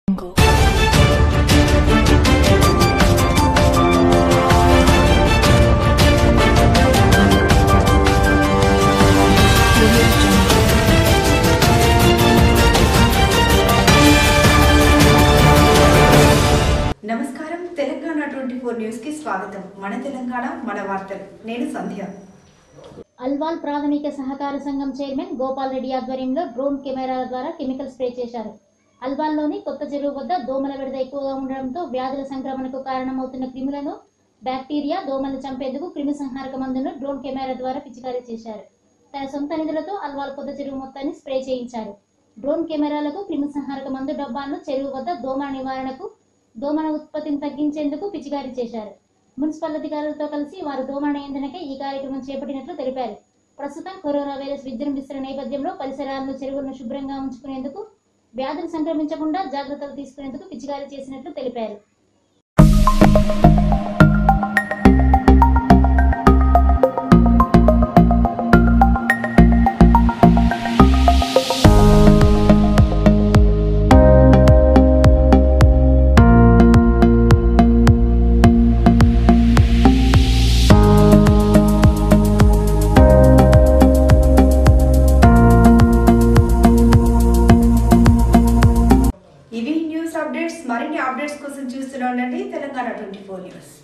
నమస్కారం Telangana twenty four news కి స్వాగతం మన తెలంగాణ మన వార్తలు నేను సంధ్య అల్వాల్ ప్రాథమిక సహకార సంఘం చైర్మన్ గోపాల్ రెడ్డి ఆధ్వర్యంలో డ్రోన్ కెమెరాల ద్వారా కెమికల్ స్ప్రే చేశారు అల్వాల్లోని కొత్త చెరువు వద్ద దోమల విడత ఎక్కువగా ఉండడంతో వ్యాధుల సంక్రమణకు కారణమవుతున్న క్రిములను బ్యాక్టీరియా దోమలను చంపేందుకు క్రిమి సంహారక మందును డ్రోన్ కెమెరా ద్వారా పిచికారీ చేశారు తన సొంత నిధులతో అల్వాల్ కొత్త చెరువు మొత్తాన్ని స్ప్రే చేయించారు డ్రోన్ కెమెరాలకు క్రిమి సంహారక మందు డబ్బాలను చెరువు వద్ద దోమల నివారణకు దోమల ఉత్పత్తిని తగ్గించేందుకు పిచికారీ చేశారు మున్సిపల్ అధికారులతో కలిసి వారు దోమ నియంత్రణకై ఈ కార్యక్రమం చేపట్టినట్లు తెలిపారు ప్రస్తుతం కరోనా వైరస్ విజృంభిస్తున్న నేపథ్యంలో పరిసరాలను చెరువులను శుభ్రంగా ఉంచుకునేందుకు వ్యాధులు సంక్రమించకుండా జాగ్రత్తలు తీసుకునేందుకు పిచికారీ చేసినట్లు తెలిపారు ఇవి న్యూస్ అప్డేట్స్ మరిన్ని అప్డేట్స్ కోసం చూస్తూనే ఉండండి తెలంగాణ ట్వంటీ ఫోర్ న్యూస్